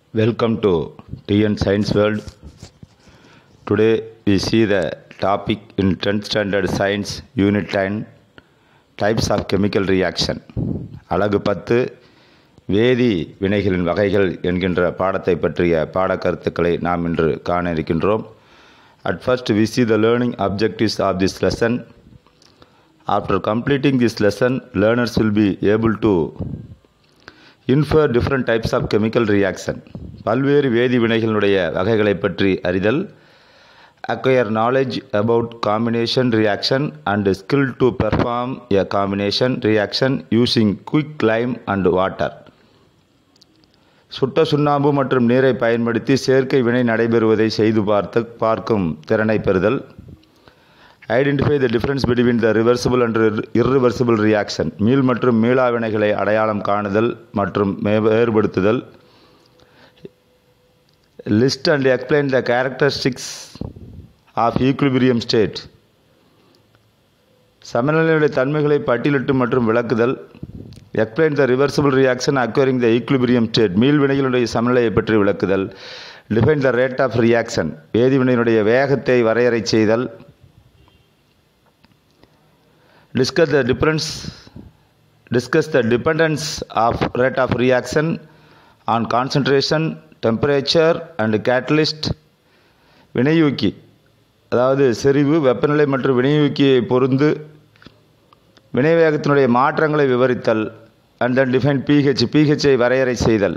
Welcome to TN Science World. Today we see the topic in 10th Standard Science Unit 10 Types of Chemical Reaction. அழகு பத்து வேதி வினைகளின் வகைகள் என்கின்ற பாடத்தை பற்றிய பாடக்கருத்துக்களை நாம் இன்று காண இருக்கின்றோம் at first we see the learning objectives of this lesson. After completing this lesson, learners will be able to infer different types of chemical reaction பல்வேறு வேதி வினைகளினுடைய வகைகளை பற்றி அறிதல் acquire knowledge about combination reaction and skill to perform a combination reaction using quick lime and water சுட்ட சுண்ணாம்பு மற்றும் நீரை பயன்படுத்தி செயற்கை வினை நடைபெறுவதை செய்து பார்த்து பார்க்கும் திறனை பெறுதல் identify the difference between the reversible and irreversible reaction மீள் மற்றும் மீளா வினைகளை அடையாளம் காணுதல் மற்றும் மே- வேறுபடுத்துதல் list and explain the characteristics of equilibrium state சமநிலையுடைய தன்மைகளை பட்டியலிட்டு மற்றும் விளக்குதல் explain the reversible reaction acquiring the equilibrium state மீள் வினைகளுடைய சமநிலையை பற்றி விளக்குதல் define the rate of reaction வேதிவினையினுடைய வேகத்தை வரையறை செய்தல் discuss the difference discuss the dependence of rate of reaction on concentration temperature and catalyst வினையூக்கி அதாவது செறிவு வெப்பநிலை மற்றும் வினையூக்கியை பொருந்து வினைவேகத்தினுடைய மாற்றங்களை விவரித்தல் அண்ட் தென் டிஃபைன் பிஹெச் பிஹெச்சை வரையறை செய்தல்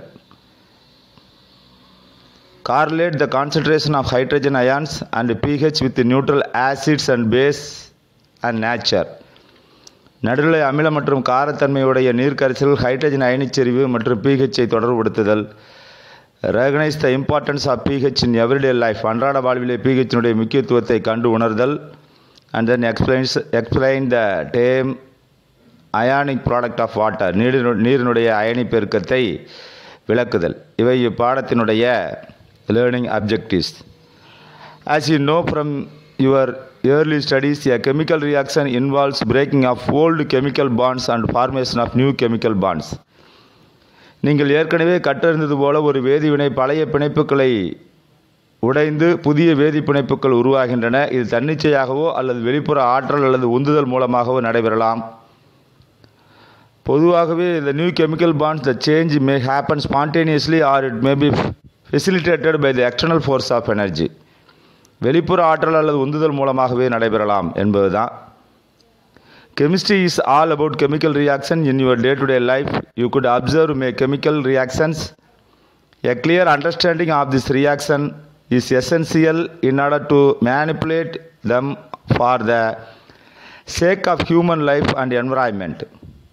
correlate the concentration of hydrogen ions and pH with neutral acids and base and nature நடுநிலை அமில மற்றும் காரத்தன்மையுடைய நீர்க்கரைசல் ஹைட்ரஜன் அயனிச்செறிவு மற்றும் பிஹெச்சை தொடர்புபடுத்துதல் recognise the importance of pH in everyday life அன்றாட வாழ்விலே பிஹெச்சினுடைய முக்கியத்துவத்தை கண்டு உணர்தல் and then explains explain the term ionic product of water நீரினு நீரினுடைய அயனி பெருக்கத்தை விளக்குதல் இவை இப்பாடத்தினுடைய learning objectives As you know from your early studies, a chemical reaction involves breaking of old chemical bonds and formation of new chemical bonds. நீங்கள் ஏற்கனவே கற்றறிந்தது போல ஒரு வேதிவினை பழைய பிணைப்புகளை உடைந்து புதிய வேதி பிணைப்புகள் உருவாகின்றன இது தன்னிச்சையாகவோ அல்லது வெளிப்புற ஆற்றல் அல்லது உந்துதல் மூலமாகவோ நடைபெறலாம் பொதுவாகவே the new chemical bonds the change may happen spontaneously or it may be facilitated by the external force of energy வெளிப்புற ஆற்றல் அல்லது உந்துதல் மூலமாகவே நடைபெறலாம் என்பதுதான் chemistry is all about chemical reaction in your day to day life you could observe may chemical reactions a clear understanding of this reaction is essential in order to manipulate them for the sake of human life and environment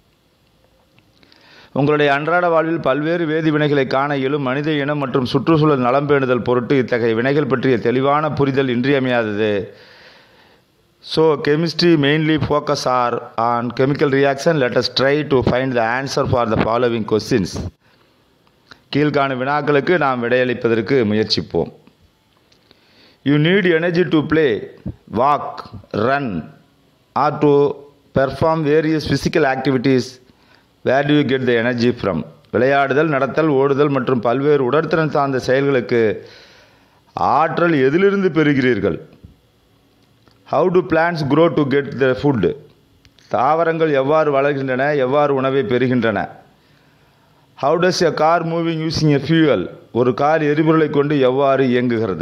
உங்களுடைய அன்றாட வாழ்வில் பல்வேறு வேதி வினைகளை காண இயலும் மனித இனம் மற்றும் சுற்றுச்சூழல் நலம் பேணுதல் பொருட்டு இத்தகைய வினைகள் பற்றிய தெளிவான புரிதல் இன்றியமையாதது so chemistry mainly focus are on chemical reaction let us try to find the answer for the following questions கீழ்காணும் வினாக்களுக்கு நாம் விடையளிப்பதற்கு முயற்சிப்போம் you need energy to play walk run or to perform various physical activities where do you get the energy from விளையாடுதல் நடத்தல் ஓடுதல் மற்றும் பல்வேறு உடற்திறன் சார்ந்த செயல்களுக்கு ஆற்றல் எதிலிருந்து பெறுகிறீர்கள் how do plants grow to get the food தாவரங்கள் எவ்வாறு வளர்கின்றன எவ்வாறு உணவை பெறுகின்றன how does a car moving using a fuel ஒரு கார் எரிபொருளை கொண்டு எவ்வாறு இயங்குகிறது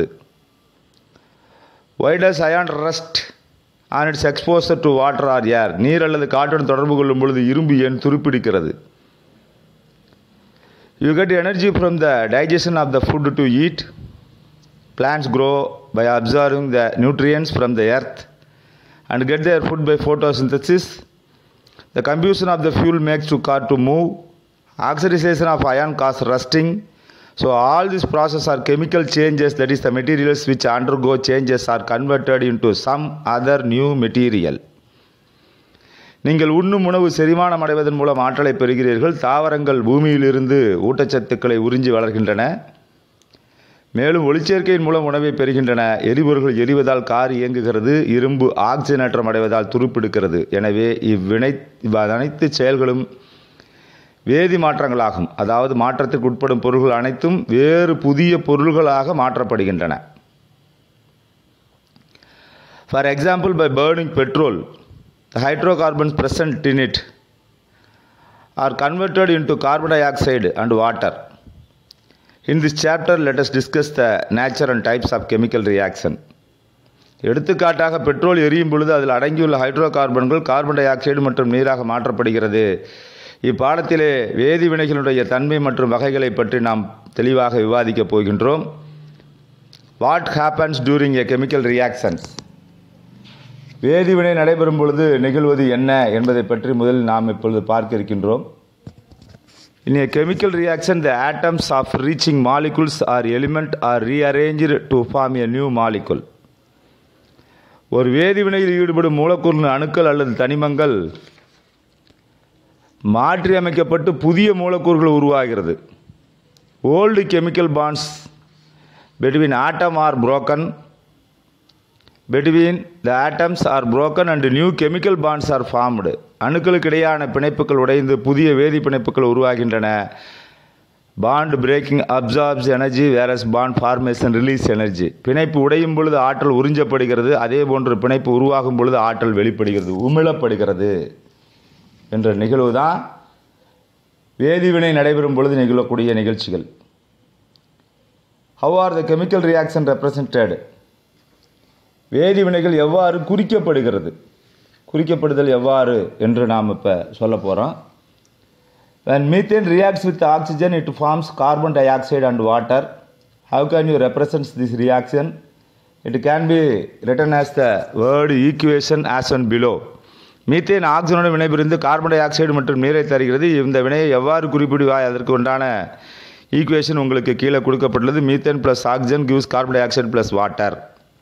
why does iron rust on its exposure to water or air நீர் அல்லது காற்றுடன் தொடர்பு கொள்ளும் பொழுது இரும்பு ஏன் துருப்பிடிக்கிறது you get energy from the digestion of the food to eat plants grow by absorbing the nutrients from the earth and get their food by photosynthesis the combustion of the fuel makes to car to move oxidization of iron causes rusting so all these processes are chemical changes that is the materials which undergo changes are converted into some other new material நீங்கள் உண்ணும் உணவு செரிமானம் அடைவதன் மூலம் ஆற்றலை பெறுகிறீர்கள் தாவரங்கள் பூமியிலிருந்து ஊட்டச்சத்துக்களை உறிஞ்சி வளர்கின்றன மேலும் ஒளிச்சேர்க்கையின் மூலம் உணவை பெறுகின்றன எரிபொருள்கள் எரிவதால் கார் இயங்குகிறது இரும்பு ஆக்சிஜனேற்றம் அடைவதால் துருப்பிடிக்கிறது எனவே இவ்வினை இவ் அனைத்து செயல்களும் வேதி மாற்றங்களாகும் அதாவது மாற்றத்திற்கு உட்படும் பொருள்கள் அனைத்தும் வேறு புதிய பொருள்களாக மாற்றப்படுகின்றன for example by burning petrol the hydrocarbons present in it are converted into carbon dioxide and water. In this chapter, let us discuss the nature and types of chemical reaction. எடுத்துக்காட்டாக பெட்ரோல் எரியும் பொழுது அதில் அடங்கியுள்ள ஹைட்ரோ கார்பன்கள் carbon dioxide மற்றும் நீராக மாற்றப்படுகிறது இப்பாடத்திலே வேதி வினைகளுடைய தன்மை மற்றும் வகைகளை பற்றி நாம் தெளிவாக விவாதிக்கப் போகின்றோம் what happens during a chemical reactions வேதிவினை நடைபெறும் பொழுது நிகழ்வது என்ன என்பதை பற்றி முதலில் நாம் இப்பொழுது பார்க்க இருக்கின்றோம் இன் a chemical reaction the atoms of reaching molecules or element are rearranged to form a new molecule ஒரு வேதிவினையில் ஈடுபடும் மூலக்கூறு அணுக்கள் அல்லது தனிமங்கள் மாற்றியமைக்கப்பட்டு புதிய மூலக்கூறுகள் உருவாகிறது old chemical bonds between atom are broken between the atoms are broken and new chemical bonds are formed அணுக்களுக்கு இடையான பிணைப்புகள் உடைந்து புதிய வேதி பிணைப்புகள் உருவாகின்றன bond breaking absorbs energy whereas bond formation release energy பிணைப்பு உடையும் பொழுது ஆற்றல் உறிஞ்சப்படுகிறது அதே போன்று பிணைப்பு உருவாகும் பொழுது ஆற்றல் வெளிப்படுகிறது உமிழப்படுகிறது என்ற நிகழ்வு தான் வேதிவினை நடைபெறும் பொழுது நிகழக்கூடிய நிகழ்ச்சிகள் how are the chemical reaction represented வேதிவினைகள் எவ்வாறு குறிக்கப்படுகிறது குறிக்கப்படுதல் எவ்வாறு என்று நாம் இப்போ சொல்ல போகிறோம் when methane reacts with oxygen it forms carbon dioxide and water how can you represent this reaction it can be written as the word equation as on below methane ஆக்சிஜனுடன் வினைபுரிந்து கார்பன் டை ஆக்சைடு மற்றும் நீரை தருகிறது இந்த வினையை எவ்வாறு குறிப்பிடுவாய் அதற்கு உண்டான ஈக்குவேஷன் உங்களுக்கு கீழே கொடுக்கப்பட்டுள்ளது methane plus oxygen gives carbon dioxide plus water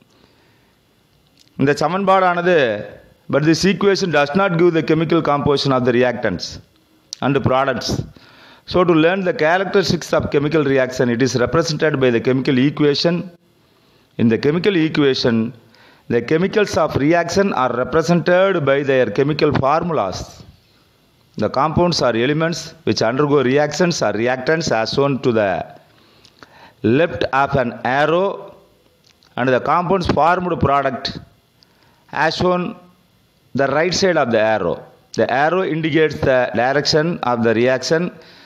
இந்த சமன்பாடானது but this equation does not give the chemical composition of the reactants and products so to learn the characteristics of chemical reaction it is represented by the chemical equation in the chemical equation the chemicals of reaction are represented by their chemical formulas the compounds are elements which undergo reactions or reactants as shown to the left of an arrow and the compounds formed product as shown the right side of the arrow the arrow indicates the direction of the reaction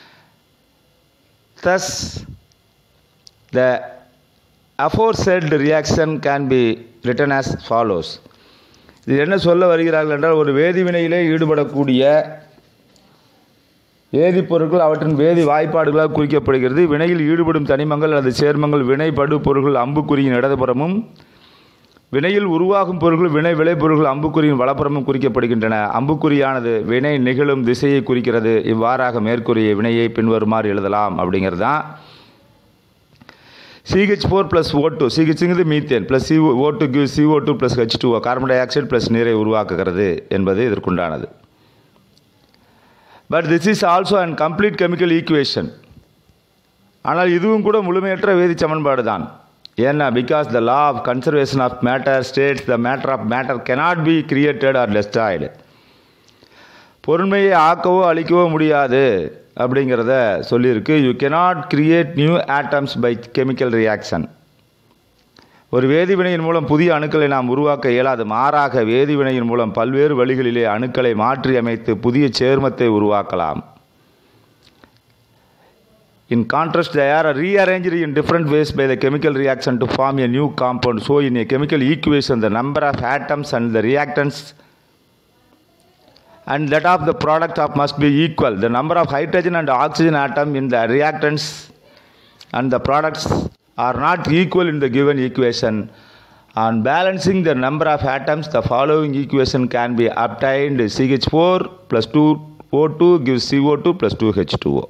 thus the aforesaid reaction can be written as follows இது என்ன சொல்ல வருகிறார்கள் என்றால் ஒரு வேதிவினையிலே ஈடுபடக்கூடிய வேதிப்பொருட்கள் அவற்றின் வேதி வாய்ப்பாடுகளால் குறிக்கப்படுகிறது வினையில் ஈடுபடும் தனிமங்கள் அல்லது சேர்மங்கள் வினைபடு பொருட்கள் அம்புக்குறியின் இடதுபுறமும் வினையில் உருவாகும் பொருட்கள் வினை விளைபொருட்கள் அம்புக்குறியின் வலப்புறமும் குறிக்கப்படுகின்றன அம்புக்குறியானது வினை நிகழும் திசையை குறிக்கிறது இவ்வாறாக மேற்கூறிய வினையை பின்வருமாறு எழுதலாம் அப்படிங்கிறது தான் CH four plus O two சிஹெச்ங்கிறது methane plus C O two give CO two plus H two carbon dioxide plus நீரை உருவாக்குகிறது என்பது இதற்குண்டானது but this is also and complete chemical equation ஆனால் இதுவும் கூட முழுமையற்ற வேதி சமன்பாடு தான் ஏன்னா because the law of conservation of matter states the matter of matter cannot be created or destroyed பொருண்மையை ஆக்கவோ அழிக்கவோ முடியாது அப்படிங்கிறத சொல்லியிருக்கு you cannot create new atoms by chemical reaction ஒரு வேதிவினையின் மூலம் புதிய அணுக்களை நாம் உருவாக்க இயலாது மாறாக வேதிவினையின் மூலம் பல்வேறு வழிகளிலே அணுக்களை மாற்றி அமைத்து புதிய சேர்மத்தை உருவாக்கலாம் In contrast, they are rearranged in different ways by the chemical reaction to form a new compound. So, in a chemical equation, the number of atoms and the reactants and that of the product of must be equal. The number of hydrogen and oxygen atom in the reactants and the products are not equal in the given equation. On balancing the number of atoms, the following equation can be obtained CH4 plus 2O2 gives CO2 plus 2H2O.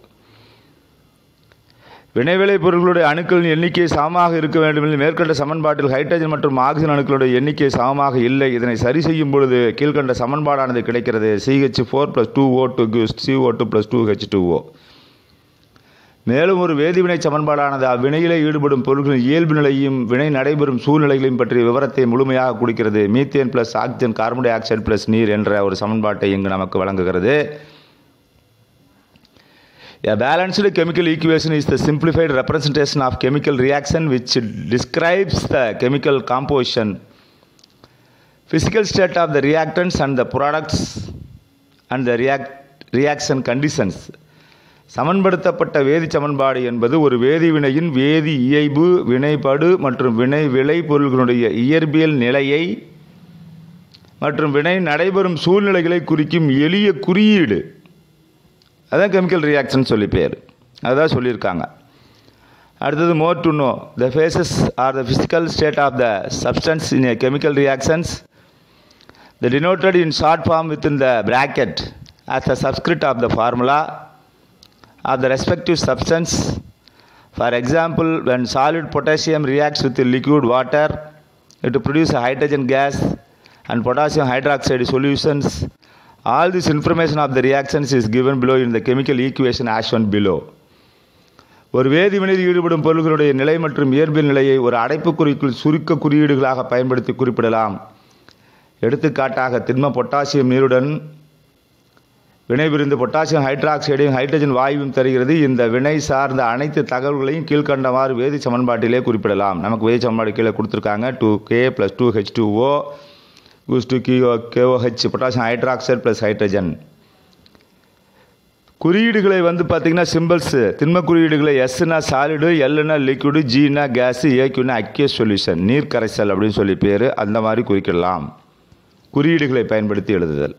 வினைவிளை பொருட்களுடைய அணுக்களின் எண்ணிக்கை சமமாக இருக்க வேண்டுமெனில் மேற்கண்ட சமன்பாட்டில் hydrogen மற்றும் oxygen அணுக்களுடைய எண்ணிக்கை சமமாக இல்லை இதனை சரி செய்யும் பொழுது கீழ்கண்ட சமன்பாடானது கிடைக்கிறது CH four plus two O two gives CO two plus two H two O மேலும் ஒரு வேதிவினை சமன்பாடானது அவ்வினையிலே ஈடுபடும் பொருட்களின் இயல்பு நிலையும் வினை நடைபெறும் சூழ்நிலைகளையும் பற்றிய விவரத்தை முழுமையாக கொடுக்கிறது methane plus oxygen carbon dioxide plus நீர் என்ற ஒரு சமன்பாட்டை இங்கு நமக்கு வழங்குகிறது A balanced chemical equation is the simplified representation of chemical reaction which describes the chemical composition, physical state of the reactants and the products and the react, reaction conditions. சமன்படுத்தப்பட்ட வேதி சமன்பாடு என்பது ஒரு வேதிவினையின் வேதி இயைபு வினைபடு மற்றும் வினை விளைபொருள்களுடைய இயற்பியல் நிலையை மற்றும் வினை நடைபெறும் சூழ்நிலைகளை குறிக்கும் எளிய குறியீடு அதான் கெமிக்கல் ரியாக்ஷன் சொல்லி பேர் அதுதான் சொல்லியிருக்காங்க அடுத்தது more to know the phases are the physical state of the substance in a chemical reactions the denoted in short form within the bracket as a subscript of the formula of the respective substance. For example, when solid potassium reacts with liquid water, it produces a hydrogen gas and potassium hydroxide solutions. All this information of the reactions is given below in the chemical equation as shown below. ஒரு வேதிவினையில் ஈடுபடும் பொருள்களுடைய நிலை மற்றும் இயற்பியல் நிலையை ஒரு அடைப்புக்குறிக்குள் சுருக்க குறியீடுகளாக பயன்படுத்தி குறிப்பிடலாம் எடுத்துக்காட்டாக திண்ம பொட்டாசியம் நீருடன் வினைபுரிந்து பொட்டாசியம் ஹைட்ராக்சைடையும் ஹைட்ரஜன் வாயுவும் தருகிறது இந்த வினை சார்ந்த அனைத்து தகவல்களையும் கீழ்கண்டவாறு வேதி சமன்பாட்டிலே குறிப்பிடலாம் நமக்கு வேதி சமன்பாடு கீழே கொடுத்துருக்காங்க two K plus two H two O use to கிஓ KOH potassium hydroxide plus hydrogen குறியீடுகளை வந்து பார்த்திங்கன்னா சிம்பிள்ஸு திண்ம குறியீடுகளை எஸ்னா சாலிடு எல்லுனா லிக்விடு ஜீனா கேஸு ஏக்யூனா அக்கியஸ் சொல்யூஷன் நீர் கரைசல் அப்படின்னு சொல்லி பேர் அந்த மாதிரி குறிக்கலாம் குறியீடுகளை பயன்படுத்தி எழுதுதல்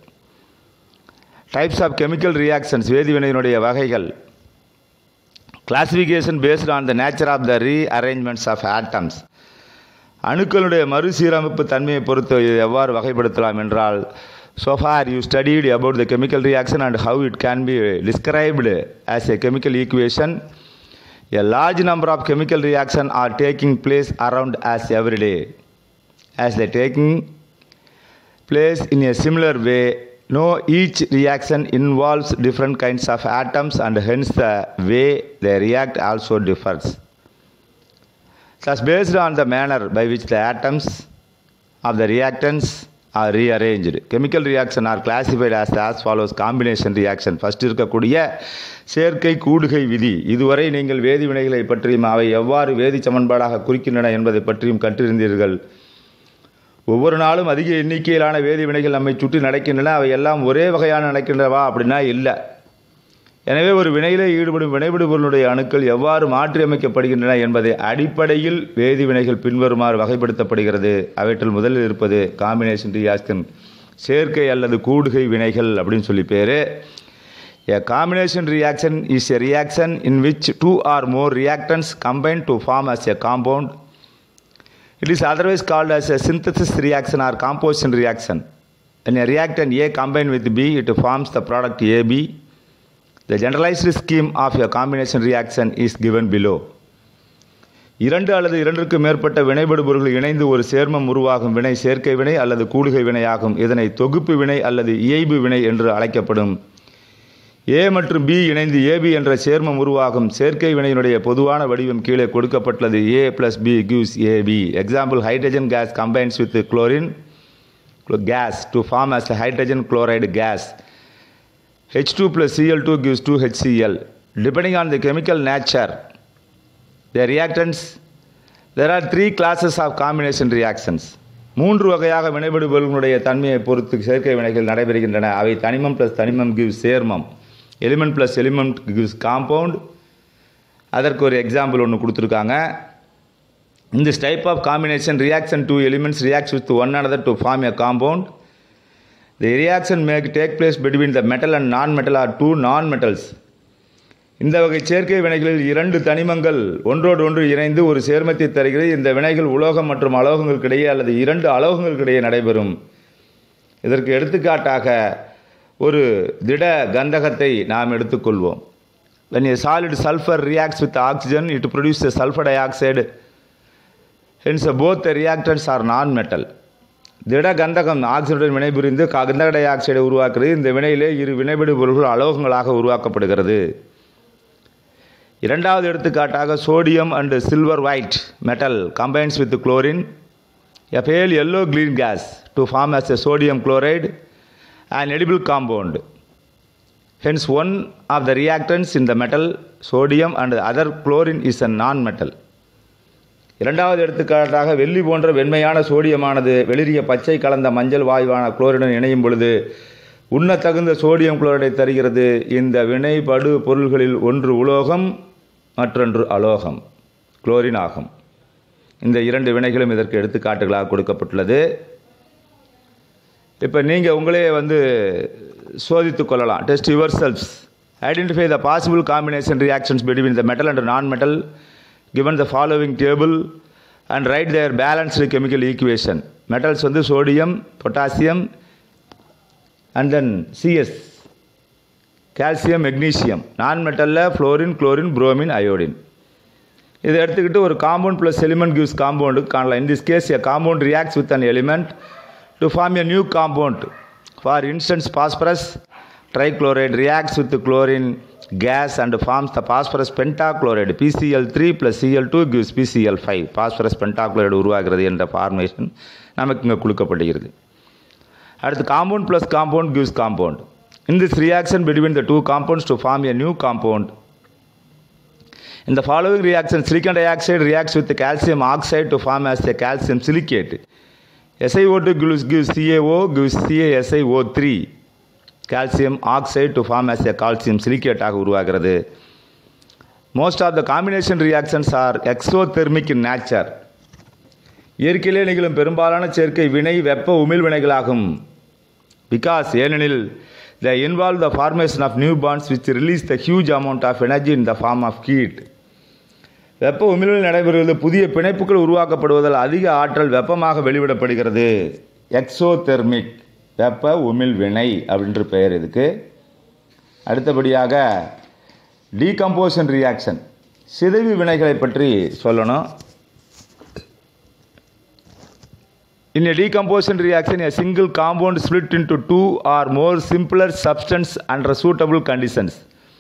டைப்ஸ் ஆஃப் கெமிக்கல் ரியாக்ஷன்ஸ் வேதிவினையினுடைய வகைகள் classification based on the nature of the rearrangements of atoms அணுக்களுடைய மறுசீரமைப்பு தன்மையை பொறுத்து இதை எவ்வாறு வகைப்படுத்தலாம் என்றால் so far you studied about the chemical reaction and how it can be described as a chemical equation a large number of chemical reactions are taking place around us every day as they taking place in a similar way no each reaction involves different kinds of atoms and hence the way they react also differs thus based on the manner by which the atoms of the reactants are rearranged chemical reaction are classified as as follows combination reaction first இருக்கக்கூடிய சேர்க்கை கூடுகை விதி இதுவரை நீங்கள் வேதி வினைகளை பற்றியும் அவை எவ்வாறு வேதி சமன்பாடாக குறிக்கின்றன என்பதை பற்றியும் கற்றிருந்தீர்கள் ஒவ்வொரு நாளும் அதிக எண்ணிக்கையிலான வேதி வினைகள் நம்மை சுற்றி நடக்கின்றன அவை எல்லாம் ஒரே வகையான நடக்கின்றனவா அப்படின்னா இல்லை எனவே ஒரு வினையிலே ஈடுபடும் வினைபடுபொருளுடைய அணுக்கள் எவ்வாறு மாற்றியமைக்கப்படுகின்றன என்பதை அடிப்படையில் வேதி வினைகள் பின்வருமாறு வகைப்படுத்தப்படுகிறது அவற்றில் முதலில் இருப்பது காம்பினேஷன் ரியாக்ஷன் சேர்க்கை அல்லது கூடுகை வினைகள் அப்படின்னு சொல்லி பேர் A combination reaction is a reaction in which two or more reactants combine to form as a compound. It is otherwise called as a synthesis reaction or composition reaction. When a reactant A combines with B, it forms the product AB. The generalized scheme of a combination reaction is given below. இரண்டு அல்லது இரண்டிற்கு மேற்பட்ட வினைபடுபொருள்கள் இணைந்து ஒரு சேர்மம் உருவாகும் வினை சேர்க்கை வினை அல்லது கூடுகை வினையாகும் இதனை தொகுப்பு வினை அல்லது இயைபு வினை என்று அழைக்கப்படும் ஏ மற்றும் பி இணைந்து ஏபி என்ற சேர்மம் உருவாகும் சேர்க்கை வினையினுடைய பொதுவான வடிவம் கீழே கொடுக்கப்பட்டுள்ளது A plus B gives AB example hydrogen gas combines with chlorine gas to form as a hydrogen chloride gas. H2 plus Cl2 gives 2 HCl. Depending on the chemical nature, the reactants, there are three classes of combination reactions. மூன்று வகையாக வினைபடுபொருளுடைய தன்மையை பொறுத்து சேர்க்கை வினைகள் நடைபெறுகின்றன அவை தனிமம் plus தனிமம் கிவ்ஸ் சேர்மம் element plus element gives compound அதற்கு ஒரு எக்ஸாம்பிள் ஒன்று கொடுத்துருக்காங்க In this type of combination, reaction two elements reacts with one another to form a compound. The reaction may take place between the metal and non-metal or two non-metals. இந்த வகை சேர்க்கை வினைகளில் இரண்டு தனிமங்கள் ஒன்றோடு ஒன்று இணைந்து ஒரு சேர்மத்தை தருகிறது இந்த வினைகள் உலோகம் மற்றும் அலோகங்களுக்கிடையே அல்லது இரண்டு அலோகங்களுக்கிடையே நடைபெறும் இதற்கு எடுத்துக்காட்டாக ஒரு திட கந்தகத்தை நாம் எடுத்துக்கொள்வோம் when a solid sulfur reacts with oxygen it produces sulfur dioxide hence both the reactants are non-metal திட கந்தகம் ஆக்சிஜனுடன் வினைபுரிந்து கந்தக டை ஆக்சைடை உருவாக்குறது இந்த வினையிலே இரு வினைபடு பொருள்கள் அலோகங்களாக உருவாக்கப்படுகிறது இரண்டாவது எடுத்துக்காட்டாக sodium and silver white metal combines with chlorine a pale yellow green gas to form as a sodium chloride an edible compound Hence, one of the reactants in the metal, sodium and the other chlorine is a non-metal. இரண்டாவது எடுத்துக்காட்டாக வெள்ளி போன்ற வெண்மையான சோடியமானது வெளிரிய பச்சை கலந்த மஞ்சள் வாயுவான குளோரினுடன் இணையும் பொழுது உண்ணத்தகுந்த சோடியம் குளோரைடை தருகிறது இந்த வினைபடு பொருள்களில் ஒன்று உலோகம் மற்றொன்று அலோகம் குளோரின் ஆகும் இந்த இரண்டு வினைகளும் இதற்கு எடுத்துக்காட்டுகளாக கொடுக்கப்பட்டுள்ளது இப்போ நீங்கள் உங்களே வந்து சோதித்து கொள்ளலாம் test your selfs identify the possible combination reactions between the metal and non metal given the following table and write their balanced chemical equation metals வந்து sodium potassium and then cs calcium magnesium நான் மெட்டலில் fluorine chlorine bromine iodine இதை எடுத்துக்கிட்டு ஒரு compound plus element gives காம்பவுண்டுக்கு காணலாம் in this case a compound reacts with an element to form a new compound for instance phosphorus trichloride reacts with chlorine gas and forms the phosphorus pentachloride PCl3 plus Cl2 gives PCl5 phosphorus pentachloride உருவாகிறது என்ற formation நமக்கு இங்கே கொடுக்கப்படுகிறது அடுத்து compound plus compound gives compound in this reaction between the two compounds to form a new compound In the following reaction, silicon dioxide reacts with the calcium oxide to form as a calcium silicate. SiO2 gives, gives CaO, gives CaSiO3. calcium oxide to form as a calcium silicate ஆக உருவாகிறது most of the combination reactions are exothermic in nature இயற்கையிலே நிகழும் பெரும்பாலான சேர்க்கை வினை வெப்ப உமிழ் வினைகளாகும் பிகாஸ் ஏனெனில் the involve the formation of new bonds which release the huge amount of energy in the form of heat வெப்ப உமிழ்வில் நடைபெறுவது புதிய பிணைப்புகள் உருவாக்கப்படுவதால் அதிக ஆற்றல் வெப்பமாக வெளிவிடப்படுகிறது எக்ஸோதெர்மிக் வெப்ப உமிழ் வினை அப்படின்ற பெயர் இதுக்கு அடுத்தபடியாக டீகம்போசன் ரியாக்ஷன் சிதைவு வினைகளை பற்றி சொல்லணும் In a decomposition reaction, a single compound split into two or more simpler substance under suitable conditions.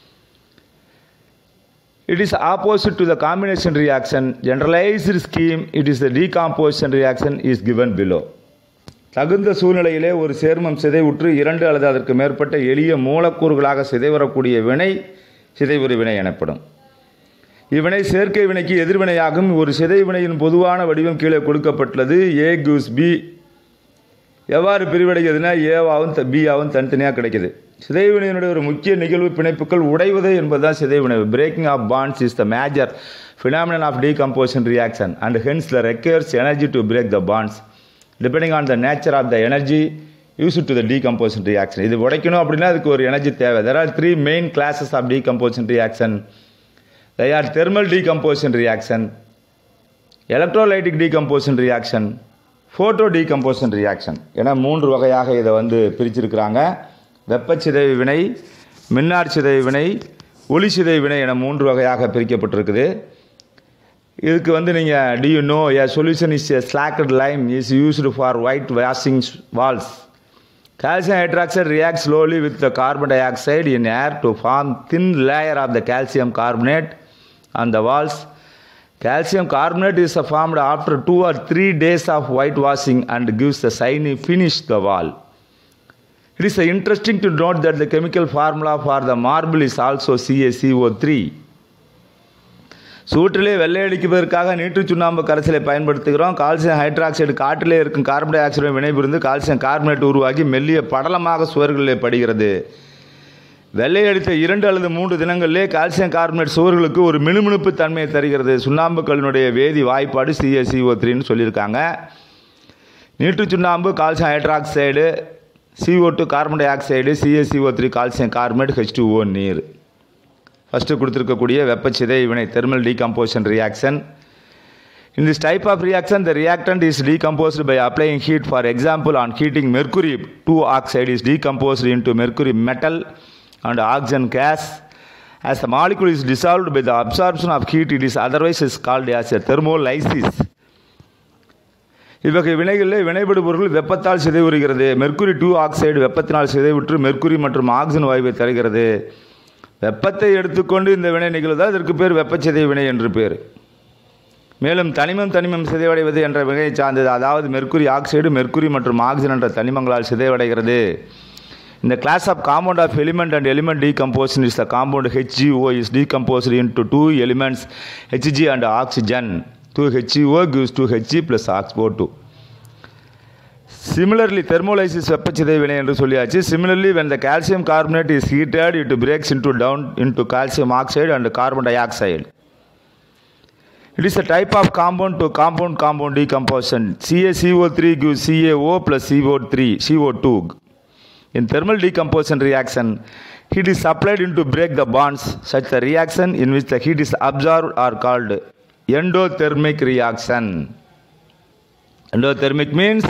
It is opposite to the combination reaction. Generalized scheme, it is the decomposition reaction is given below. தகுந்த சூழ்நிலையிலே ஒரு சேர்மம் சிதைவுற்று இரண்டு அல்லது அதற்கு மேற்பட்ட எளிய மூலக்கூறுகளாக சிதைவரக்கூடிய வினை சிதைவுறு வினை எனப்படும் இவ்வினை சேர்க்கை வினைக்கு எதிர்வினையாகும் ஒரு சிதை வினையின் பொதுவான வடிவம் கீழே கொடுக்கப்பட்டுள்ளது ஏ கியூஸ் பி எவ்வாறு பிரிவடைகிறதுனா ஏவாவும் த பியாவும் தனித்தனியாக கிடைக்குது சிதைவினையினுடைய ஒரு முக்கிய நிகழ்வு பிணைப்புகள் உடைவது என்பதுதான் சிதைவினை breaking of bonds is the major phenomenon of decomposition reaction and hence the requires energy to break the bonds depending on the nature of the energy use to the decomposition reaction இது உடைக்கணும் அப்படின்னா அதுக்கு ஒரு energy தேவை there are three main classes of decomposition reaction they are thermal decomposition reaction electrolytic decomposition reaction photo decomposition reaction என மூன்று வகையாக இதை வந்து பிரிச்சிருக்கிறாங்க வெப்பச்சிதைவு வினை மின்னார் சிதைவு வினை ஒளி சிதைவு வினை என மூன்று வகையாக பிரிக்கப்பட்டிருக்குது இதுக்கு வந்து நீங்கள் do you know a solution is a slaked lime is used for white washing walls Calcium hydroxide reacts slowly with the carbon dioxide in air to form thin layer of the calcium carbonate on the walls. Calcium carbonate is formed after two or three days of whitewashing and gives the shiny finish the wall. It is interesting to note that the chemical formula for the marble is also CaCO3. சூற்றிலே வெள்ளையடிப்பதற்காக நீட்டு சுண்ணாம்பு கரைசலை பயன்படுத்துகிறோம் calcium hydroxide காற்றிலே இருக்கும் carbon dioxide வினைபுரிந்து calcium carbonate உருவாகி மெல்லிய படலமாக சுவர்களிலே படுகிறது வெள்ளையடித்த இரண்டு அல்லது மூன்று தினங்களிலே கால்சியம் கார்பனேட் சுவர்களுக்கு ஒரு மினுமினுப்பு தன்மையை தருகிறது சுண்ணாம்புக்களினுடைய வேதி வாய்ப்பாடு சிஎஸ்சிஓ த்ரீன்னு சொல்லியிருக்காங்க நீட்டு சுண்ணாம்பு calcium hydroxide CO two carbon dioxide CSCO three calcium carbonate H two O நீர் ஃபஸ்ட்டு கொடுத்துருக்கக்கூடிய வெப்பச்சிதை வினை thermal decomposition reaction In this type of reaction, the reactant is decomposed by applying heat. For example, on heating mercury 2 oxide is decomposed into mercury metal and oxygen gas. As the molecule is dissolved by the absorption of heat, it is otherwise is called as a thermolysis. இவ்வகை வினைகளில் வினைபடு பொருள் வெப்பத்தால் சிதைவுறுகிறது mercury two oxide வெப்பத்தினால் சிதைவுற்று mercury மற்றும் oxygen வாயுவை தருகிறது வெப்பத்தை எடுத்துக்கொண்டு இந்த வினை நிகழ்வதால் இதற்கு பேர் வெப்பச்சிதை வினை என்று பேர் மேலும் தனிமம் தனிமம் சிதைவடைவது என்ற வினையை சார்ந்தது அதாவது மெர்க்குரி ஆக்சைடு மெர்க்குரி மற்றும் ஆக்சிஜன் என்ற தனிமங்களால் சிதைவடைகிறது In the class of compound of element and element decomposition is the compound HGO is decomposed into two elements Hg and oxygen. 2HGO gives 2Hg plus oxo2. Similarly, thermolysis வெப்பச்சிதை வினை என்று சொல்லியாச்சு Similarly, when the calcium carbonate is heated, it breaks into down into calcium oxide and carbon dioxide. It is a type of compound to compound compound decomposition. CaCO3 gives CaO plus CO3, CO2. In thermal decomposition reaction, heat is supplied in to break the bonds. Such the reaction in which the heat is absorbed are called endothermic reaction. Endothermic means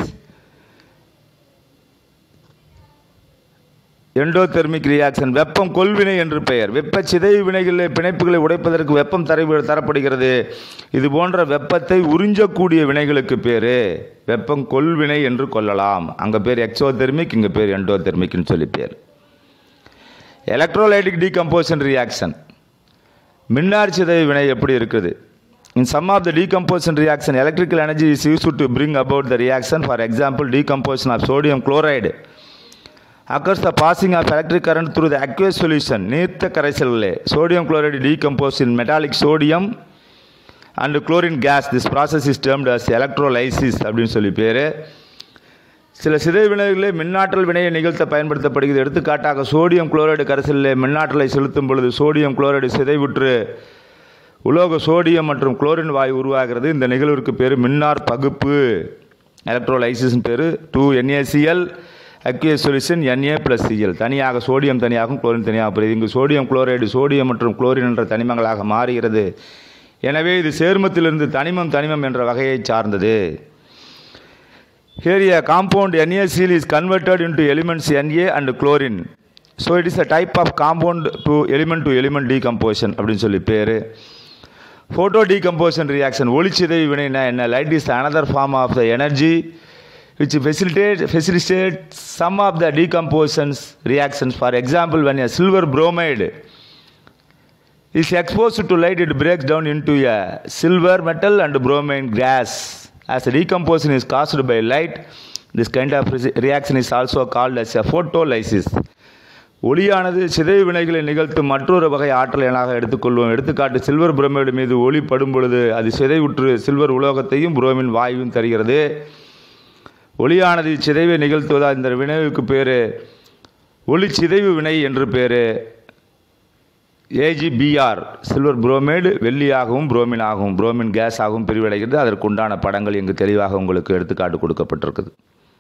endothermic reaction வெப்பம் கொள்வினை என்று பெயர் வெப்ப சிதைவு வினைகளில் பிணைப்புகளை உடைப்பதற்கு வெப்பம் தர தரப்படுகிறது இது போன்ற வெப்பத்தை உறிஞ்சக்கூடிய வினைகளுக்கு பேர் வெப்பம் கொள்வினை என்று கொள்ளலாம் அங்கே பேர் எக்ஸோதெர்மிக் இங்கே பேர் எண்டோதெர்மிக்னு சொல்லி பேர் எலக்ட்ரோலைட்டிக் டீகம்போசன் ரியாக்ஷன் மின்னார் சிதைவு வினை எப்படி இருக்குது In some of the decomposition reaction, electrical energy is used to bring about the reaction. For example, decomposition of sodium chloride occurs the passing of electric current through the aqueous solution நீர்த்த கரைசல்களே sodium chloride decomposed in metallic sodium and chlorine gas this process is termed as electrolysis அப்படின்னு சொல்லி பேர் சில சிதை வினைகளிலே மின்னாற்றல் வினையை நிகழ்த்த பயன்படுத்தப்படுகிறது எடுத்துக்காட்டாக sodium chloride கரைசலிலே மின்னாற்றலை செலுத்தும் பொழுது சோடியம் குளோரைடு சிதைவுற்று உலோக சோடியம் மற்றும் குளோரின் வாயு உருவாகிறது இந்த நிகழ்விற்கு பேர் மின்னார் பகுப்பு எலக்ட்ரோலைசிஸ் பேர் two NaCl aqueous solution Na plus Cl தனியாக சோடியம் தனியாகவும் குளோரின் தனியாக புரியுது இங்கு சோடியம் குளோரைடு சோடியம் மற்றும் குளோரின் என்ற தனிமங்களாக மாறுகிறது எனவே இது சேர்மத்திலிருந்து தனிமம் தனிமம் என்ற வகையை சார்ந்தது Here a compound NaCl is converted into elements Na and chlorine. So it is a type of compound to element to element decomposition அப்படின்னு சொல்லி பேர் ஃபோட்டோ டீகம்போசன் ரியாக்ஷன் ஒளிச்சிதைவு வினைனா என்ன light is another form of the energy which facilitate facilitate some of the decompositions reactions for example when a silver bromide is exposed to light it breaks down into a silver metal and bromine gas as the decomposition is caused by light this kind of re- reaction is also called as a photolysis ஒளியானது சிதைவு வினைகளை நிகழ்த்தும் மற்றொரு வகை ஆற்றல் எனாக எடுத்துக்கொள்வோம் எடுத்துக்காட்டு silver bromide மீது ஒளி படும் பொழுது அது சிதைவுற்று சில்வர் உலோகத்தையும் புரோமின் வாயுவும் தருகிறது ஒளியானது சிதைவை நிகழ்த்துவதால் இந்த வினைவுக்கு பேர் ஒளி சிதைவு வினை என்று பேர் ஏஜிபிஆர் சில்வர் புரோமைடு வெள்ளியாகவும் புரோமினாகவும் புரோமின் கேஸ் ஆகவும் பிரிவடைகிறது அதற்குண்டான படங்கள் இங்கு தெளிவாக உங்களுக்கு எடுத்துக்காட்டு கொடுக்கப்பட்டிருக்குது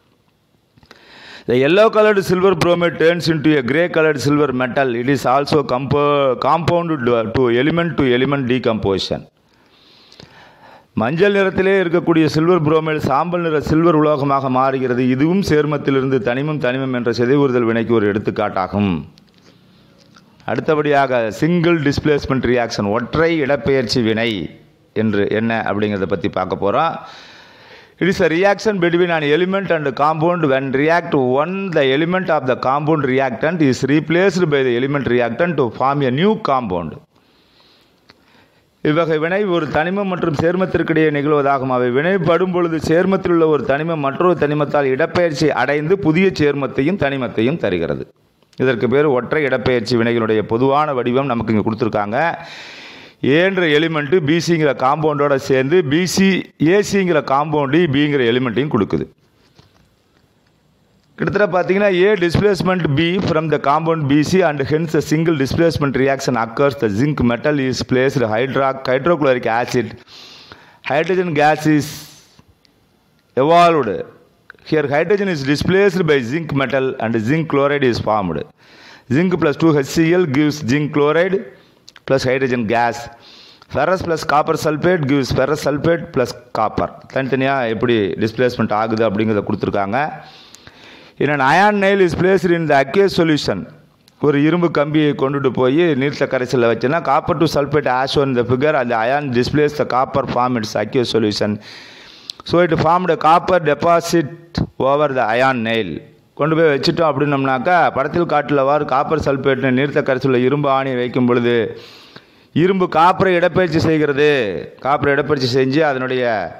The yellow colored silver bromide turns into a grey colored silver metal. It is also compo- compounded to element to element decomposition. மஞ்சள் நிறத்திலே இருக்கக்கூடிய சில்வர் புரோமைடு சாம்பல் நிற சில்வர் உலோகமாக மாறுகிறது இதுவும் சேர்மத்திலிருந்து தனிமம் தனிமம் என்ற சிதைவுறுதல் வினைக்கு ஒரு எடுத்துக்காட்டாகும் அடுத்தபடியாக சிங்கிள் டிஸ்பிளேஸ்மெண்ட் ரியாக்ஷன் ஒற்றை இடப்பெயர்ச்சி வினை என்று என்ன அப்படிங்கிறத பற்றி பார்க்க போகிறோம் it is a reaction between an element and compound when react one the element of the compound reactant is replaced by the element reactant to form a new compound இவ்வகை வினை ஒரு தனிமம் மற்றும் சேர்மத்திற்கிடையே நிகழ்வதாகும் அவை வினைப்படும் பொழுது சேர்மத்தில் உள்ள ஒரு தனிமம் மற்றொரு தனிமத்தால் இடப்பெயர்ச்சி அடைந்து புதிய சேர்மத்தையும் தனிமத்தையும் தருகிறது இதற்கு பேர் ஒற்றை இடப்பெயர்ச்சி வினைகளுடைய பொதுவான வடிவம் நமக்கு இங்கே கொடுத்துருக்காங்க ஏன்ற எலிமெண்ட்டு பிசிங்கிற காம்பவுண்டோட சேர்ந்து பிசி ஏசிங்கிற காம்பவுண்டு பிங்கிற எலிமெண்ட்டையும் கொடுக்குது கிட்டத்தட்ட பார்த்தீங்கன்னா A displacement B from the compound BC and hence a single displacement reaction occurs the zinc metal is placed hydra hydrochloric acid hydrogen gas is evolved. Here hydrogen is displaced by zinc metal and zinc chloride is formed. Zinc plus 2HCl gives zinc chloride plus hydrogen gas. Ferrous plus copper sulfate gives ferrous sulfate plus copper. தனித்தனியாக எப்படி displacement ஆகுது அப்படிங்கிறத கொடுத்துருக்காங்க in an iron nail is placed in the aqueous solution ஒரு இரும்பு கம்பியை கொண்டுட்டு போய் நீர்த்த கரைசலில் வச்சுன்னா copper two sulphate as on the figure அந்த iron displace the copper form its aqueous solution so it formed copper deposit over the iron nail கொண்டு போய் வச்சுட்டோம் அப்படின்னம்னாக்கா படத்தில் காட்டிலவாறு காப்பர் சல்பேட்னு நீர்த்த கரைசலில் இரும்பு ஆணியை வைக்கும் பொழுது இரும்பு காப்பரை இடப்பெயர்ச்சி செய்கிறது காப்பரை இடப்பெயர்ச்சி செஞ்சு அதனுடைய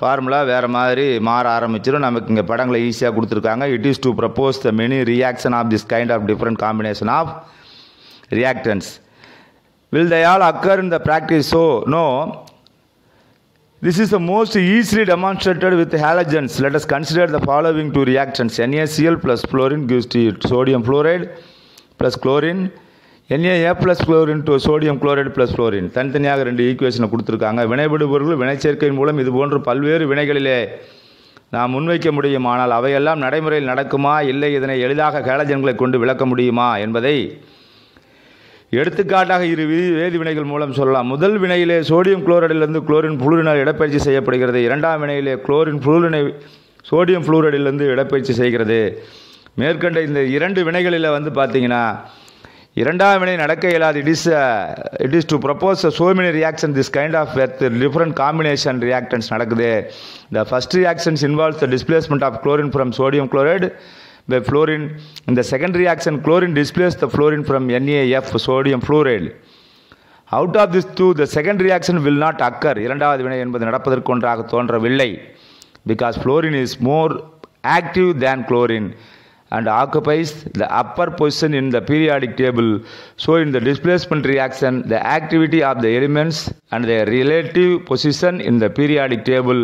ஃபார்முலா வேறு மாதிரி மாற ஆரம்பிச்சிடும் நமக்கு இங்கே படங்களை ஈஸியாக கொடுத்துருக்காங்க it is to propose the many reaction of this kind of different combination of reactants. Will they all occur in the practice? So, no. This is the most easily demonstrated with halogens. Let us consider the following two reactions. NaCl plus fluorine gives to sodium fluoride plus chlorine. NaF plus fluorine to sodium chloride plus fluorine. தனித்தனியாக ரெண்டு ஈக்குவேஷனை கொடுத்துருக்காங்க வினைபடுபொருள் வினைச்சேர்க்கையின் மூலம் இது போன்ற பல்வேறு வினைகளிலே நாம் முன்வைக்க முடியும் ஆனால் அவையெல்லாம் நடைமுறையில் நடக்குமா இல்லை இதனை எளிதாக ஹேலஜன்களை கொண்டு விளக்க முடியுமா என்பதை எடுத்துக்காட்டாக இரு வி வேதி வினைகள் மூலம் சொல்லலாம் முதல் வினையிலே சோடியம் குளோரைடிலிருந்து குளோரின் புளூரினால் இடப்பெயர்ச்சி செய்யப்படுகிறது இரண்டாம் வினையிலே குளோரின் புளூரினை சோடியம் ஃப்ளூரைடிலிருந்து இடப்பெயர்ச்சி செய்கிறது மேற்கண்ட இந்த இரண்டு வினைகளில் வந்து பார்த்தீங்கன்னா இரண்டாம் வினை நடக்க இயலாது it is it is to propose so many reaction this kind of with different combination reactants நடக்குது the first reactions involves the displacement of chlorine from sodium chloride by fluorine. In the second reaction, chlorine displaces the fluorine from NaF, sodium fluoride. Out of this two, the second reaction will not occur. இரண்டாவது வினை என்பது நடப்பதற்கு ஒன்றாக தோன்றவில்லை because fluorine is more active than chlorine and occupies the upper position in the periodic table. So, in the displacement reaction, the activity of the elements and their relative position in the periodic table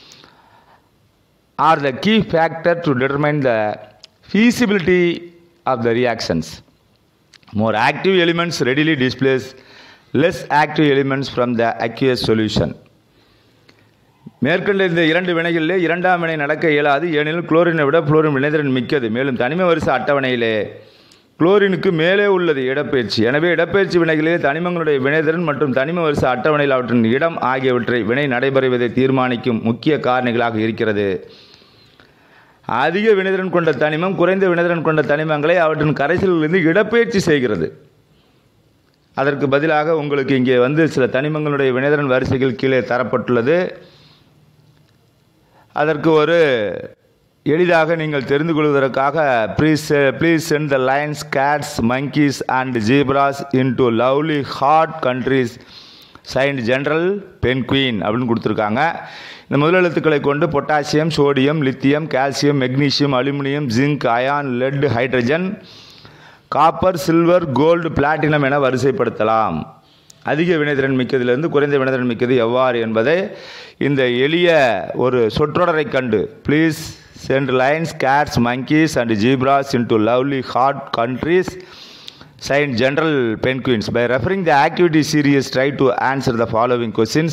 are the key factor to determine the feasibility of the reactions. More active elements readily displace less active elements from the aqueous solution. மேற்கண்ட இந்த இரண்டு வினைகளிலே இரண்டாம் வினை நடக்க இயலாது ஏனெனில் குளோரினை விட fluorine வினைதிறன் மிக்கது மேலும் தனிம வரிசை அட்டவணையிலே குளோரினுக்கு மேலே உள்ளது இடப்பெயர்ச்சி எனவே இடப்பெயர்ச்சி வினைகளிலே தனிமங்களுடைய வினைதிறன் மற்றும் தனிம வரிசை அட்டவணையில் அவற்றின் இடம் ஆகியவற்றை வினை நடைபெறுவதை தீர்மானிக்கும் முக்கிய காரணிகளாக இருக்கிறது அதிக வினைதிறன் கொண்ட தனிமம் குறைந்த வினைதிறன் கொண்ட தனிமங்களை அவற்றின் கரைசலிலிருந்து இடப்பெயர்ச்சி செய்கிறது அதற்கு பதிலாக உங்களுக்கு இங்கே வந்து சில தனிமங்களுடைய வினைதிறன் வரிசைகள் கீழே தரப்பட்டுள்ளது அதற்கு ஒரு எளிதாக நீங்கள் தெரிந்து கொள்வதற்காக please please send the lions cats monkeys and zebras into lovely hot countries saint general penguin அப்படின்னு கொடுத்துருக்காங்க இந்த முதலெழுத்துக்களை கொண்டு potassium sodium lithium calcium magnesium aluminium zinc iron lead hydrogen copper silver gold platinum என வரிசைப்படுத்தலாம் அதிக வினைத்திறன் மிக்கதிலிருந்து குறைந்த வினைத்திறன் மிக்கது எவ்வாறு என்பதை இந்த எளிய ஒரு சொற்றொடரை கண்டு please send lions cats monkeys and zebras into lovely hot countries Saint General Penguins. By referring the activity series, try to answer the following questions.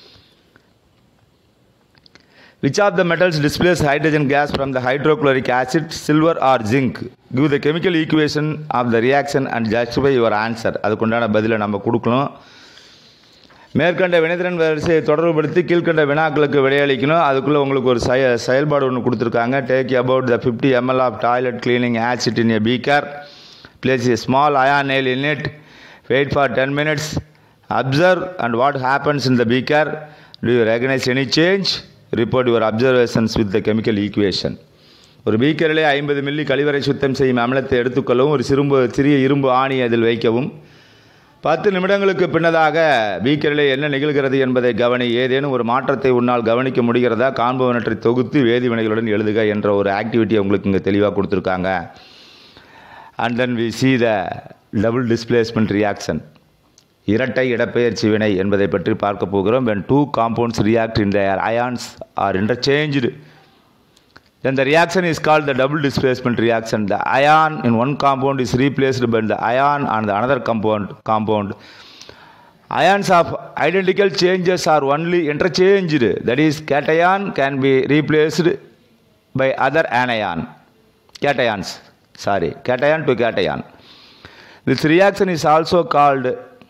Which of the metals displace hydrogen gas from the hydrochloric acid, silver or zinc? Give the chemical equation of the reaction and justify your answer. அதுக்குண்டான பதிலை நம்ம கொடுக்கணும் மேற்கண்ட வினைத்திறன் வரிசையை தொடர்புபடுத்தி கீழ்கண்ட வினாக்களுக்கு விடையளிக்கணும் அதுக்குள்ளே உங்களுக்கு ஒரு செய செயல்பாடு ஒன்று கொடுத்துருக்காங்க take about the fifty ml of toilet cleaning acid in a beaker place a small iron nail in it, wait for 10 minutes, observe and what happens in the beaker. Do you recognize any change? Report your observations with the chemical equation. ஒரு பீக்கரிலே ஐம்பது milli கழிவறை சுத்தம் செய்யும் அமிலத்தை எடுத்துக்கொள்ளவும் ஒரு சிறும்பு சிறிய இரும்பு ஆணி அதில் வைக்கவும் பத்து நிமிடங்களுக்கு பின்னதாக பீக்கரிலே என்ன நிகழ்கிறது என்பதை கவனி ஏதேனும் ஒரு மாற்றத்தை உன்னால் கவனிக்க முடிகிறதா காண்பவனற்றை தொகுத்து வேதி வினைகளுடன் எழுதுக என்ற ஒரு ஆக்டிவிட்டியை உங்களுக்கு இங்கே தெளிவாக கொடுத்துருக்காங்க and then we see the double displacement reaction இரட்டை இடப்பெயர்ச்சி வினை என்பதை பற்றி பார்க்க போகிறோம் when two compounds react in their ions are interchanged then the reaction is called the double displacement reaction the ion in one compound is replaced by the ion on the another compound compound ions of identical changes are only interchanged that is cation can be replaced by other anion cations sorry cation to cation this reaction is also called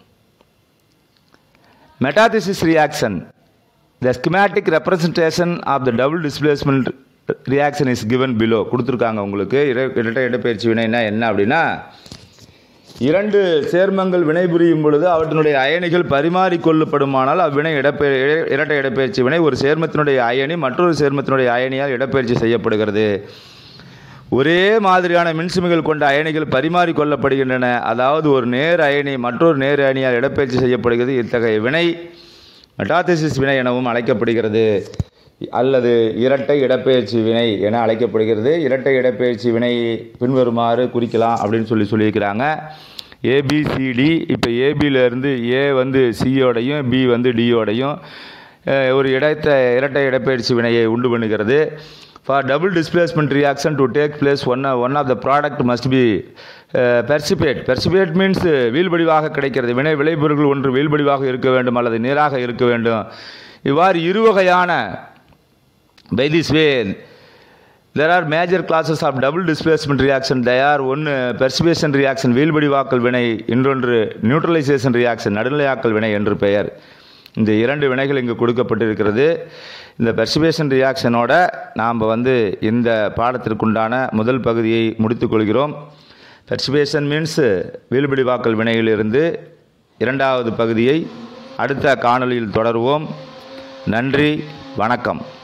metathesis reaction the schematic representation of the double displacement reaction is given below கொடுத்துருக்காங்க உங்களுக்கு இர- இரட்டை இடப்பெயர்ச்சி வினைனா என்ன அப்படின்னா இரண்டு சேர்மங்கள் வினைபுரியும் பொழுது அவற்றினுடைய அயனிகள் பரிமாறிக்கொள்ளப்படுமானால் அவ்வினை இடப்பெய இர- இரட்டை இடப்பெயர்ச்சி வினை ஒரு சேர்மத்தினுடைய அயனி மற்றொரு சேர்மத்தினுடைய அயனியால் இடப்பெயர்ச்சி செய்யப்படுகிறது ஒரே மாதிரியான மின்சுமைகள் கொண்ட அயனிகள் பரிமாறிக்கொள்ளப்படுகின்றன அதாவது ஒரு நேர் அயனி மற்றொரு நேர் அயனியால் இடப்பெயர்ச்சி செய்யப்படுகிறது இத்தகைய வினை மெட்டாதசிஸ் வினை எனவும் அழைக்கப்படுகிறது அல்லது இரட்டை இடப்பெயர்ச்சி வினை என அழைக்கப்படுகிறது இரட்டை இடப்பெயர்ச்சி வினை பின்வருமாறு குறிக்கலாம் அப்படின்னு சொல்லி சொல்லியிருக்கிறாங்க ஏபிசிடி இப்போ ஏபியிலேருந்து ஏ வந்து சியோடையும் பி வந்து டியோடையும் ஒரு இடத்த இரட்டை இடப்பெயர்ச்சி வினையை உண்டு பண்ணுகிறது for double displacement reaction to take place one one of the product must be precipitate precipitate means வீழ்படிவாக கிடைக்கிறது வினை விளைபொருட்கள் ஒன்று வீழ்படிவாக இருக்க வேண்டும் அல்லது நீராக இருக்க வேண்டும் இவ்வாறு இருவகையான by this way there are major classes of double displacement reaction they are ஒன்று பெர்சிபேஷன் ரியாக்ஷன் வீழ்படிவாக்கல் வினை இன்னொன்று நியூட்ரலைசேஷன் ரியாக்ஷன் நடுநிலையாக்கல் வினை என்று பெயர் இந்த இரண்டு வினைகள் இங்கு கொடுக்கப்பட்டிருக்கிறது இந்த பெர்சிபேஷன் ரியாக்ஷனோட நாம் வந்து இந்த பாடத்திற்குண்டான முதல் பகுதியை முடித்துக்கொள்கிறோம் பெர்சிபேஷன் மீன்ஸ் வீழ்படிவாக்கல் வினையிலிருந்து இரண்டாவது பகுதியை அடுத்த காணொளியில் தொடருவோம் நன்றி வணக்கம்